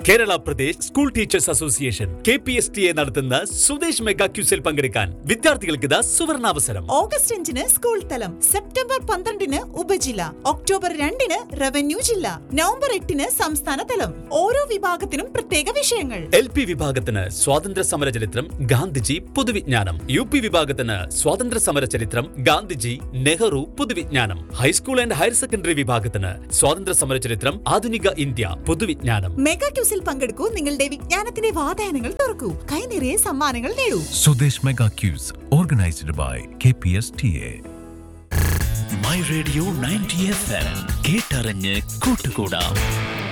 Kerala Pradesh school teachers association K P S T A നടത്തുന്ന Swadesh mega ക്യൂസിൽ പങ്കെടുക്കാൻ വിദ്യാർത്ഥികൾക്ക് ഇതാ സുവർണാവസരം ഓഗസ്റ്റ് അഞ്ചിന് സ്കൂൾ തലം സെപ്റ്റംബർ പന്ത്രണ്ടിന് ഉപജില്ല ഒക്ടോബർ രണ്ടിന് റവന്യൂ ജില്ല നവംബർ എട്ടിന് സംസ്ഥാന തലം ഓരോ വിഭാഗത്തിനും പ്രത്യേക വിഷയങ്ങൾ എൽ പി വിഭാഗത്തിന് സ്വാതന്ത്ര്യ സമര ചരിത്രം ഗാന്ധിജി പൊതുവിജ്ഞാനം യു പി വിഭാഗത്തിന് സ്വാതന്ത്ര്യ സമര ചരിത്രം ഗാന്ധിജി നെഹ്റു പൊതുവിജ്ഞാനം ഹൈസ്കൂൾ ആൻഡ് ഹയർ സെക്കൻഡറി വിഭാഗത്തിന് സ്വാതന്ത്ര്യ സമര ചരിത്രം ആധുനിക ഇന്ത്യ പൊതുവിജ്ഞാനം മെഗാ ക്യൂസിൽ പങ്കെടുക്കൂ നിങ്ങളുടെ വിജ്ഞാനത്തിന്റെ വാതായനങ്ങൾ തുറക്കൂ കൈനിറയെ സമ്മാനങ്ങൾ നേടൂ Swadesh mega quiz organised by K P S T A my radio ninety F M കേട്ടറിഞ്ഞ് കൂട്ടുകൂടാം